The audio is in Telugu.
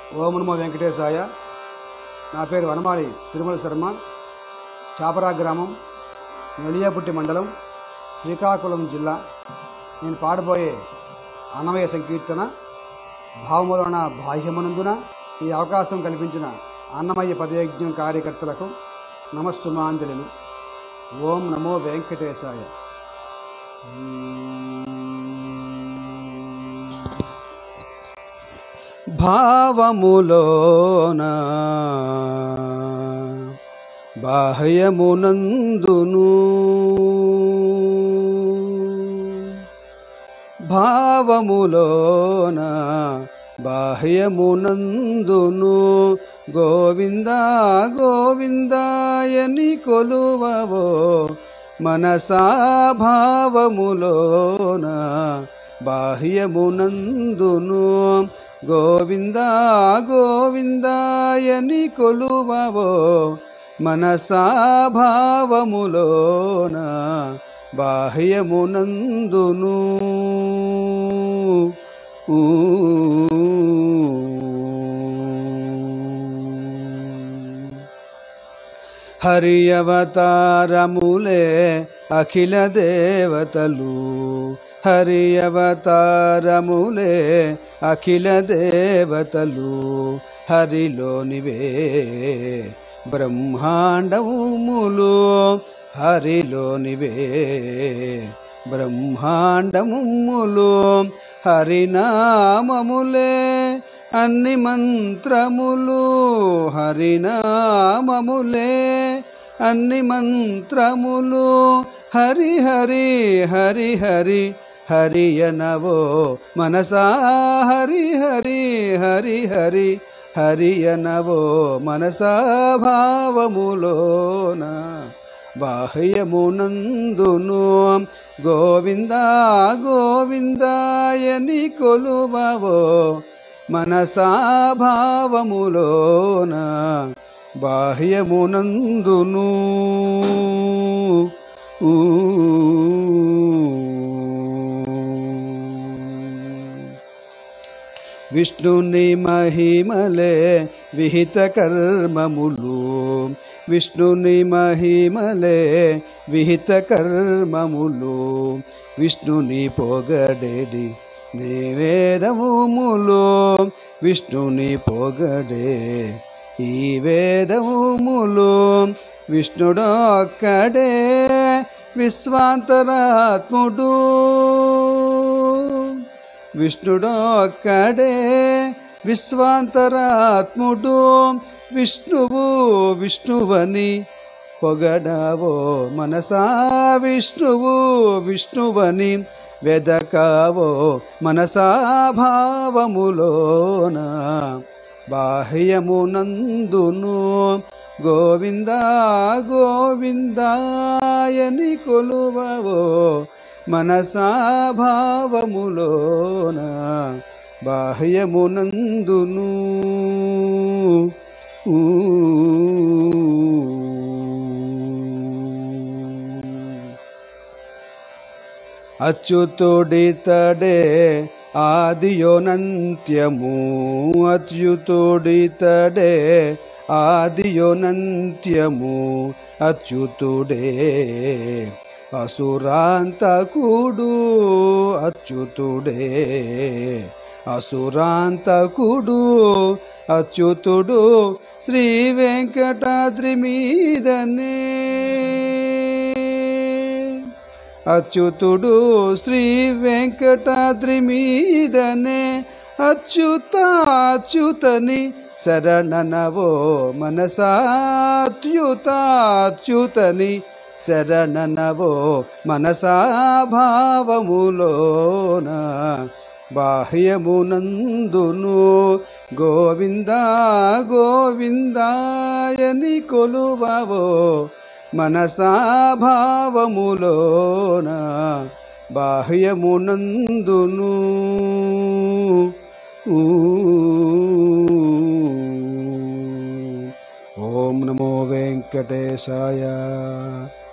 ఓం నమో వెంకటేశాయ నా పేరు వనమాలి తిరుమల శర్మ చాపరా గ్రామం నడియాపుట్టి మండలం శ్రీకాకుళం జిల్లా నేను పాడబోయే అన్నమయ సంకీర్తన భావములన బాహ్యమునందున ఈ అవకాశం కల్పించిన అన్నమయ్య పదయజ్ఞం కార్యకర్తలకు నమస్సుమాంజలిలు ఓం నమో వెంకటేశాయ భావములోన బాహ్యమునందును భావములోన బాహ్యమునందును గోవింద గోవిందాయని కొలువవో మనసా భావములోన బాహ్యమునందును గోవింద గోవిందాయని కొలువవో మనసా భావములోన బాహ్యమునందును ఊ. హరి అవతారములే అఖిల దేవతలు హరి అవతారములే అఖిల దేవతలు హరిలోనివే బ్రహ్మాండములు హరిలోనివే బ్రహ్మాండములు హరినామములే అన్ని మంత్రములు హరినామములే అన్ని మంత్రములు హరి హరి హరి హరి హరియనవో మనసా హరి హరి హరి హరి హరియనవో మనసా భావములోన బాహ్యమునందును గోవింద గోవిందాయని కొలువవో మనసా భావములోన బాహ్యమునందును ఊ. విష్ణుని మహిమలే విహిత కర్మములు విష్ణుని మహిమలే విహిత కర్మములు విష్ణుని పొగడేడి నివేదములు విష్ణుని పొగడే ఈ వేదములు విష్ణుడొక్కడే విశ్వాంతరాత్ముడు విష్ణుడొక్కడే విశ్వాంతరాత్ముడు విష్ణువు విష్ణువని పొగడావో మనసా విష్ణువు విష్ణువని వెదకావో మనసా భావములోన బాహ్యమునందును గోవింద గోవిందాయని కొలువవో మనసా భావములోన బాహ్యమునందును ఊ. అచ్యుతుడితడే ఆదియోనంత్యము అచ్యుతుడితడే ఆదియోనంత్యము అచ్యుతుడే అసురాంతకుడు అచ్యుతుడే అసురాంతకుడు అచ్యుతుడు శ్రీ వెంకటాద్రి మీదనే అచ్యుతుడు శ్రీ వెంకటాద్రి మీదనే అచ్యుత అచ్యుతని శరణనవో మనసాచ్యుత అచ్యుతని శరణనవో మనసా భావములోన బాహ్యమునందును గోవింద గోవిందాయని కొలువవో మనసా భావములోన బాహ్యమునందును ఊ. ఓం నమో వెంకటేశాయ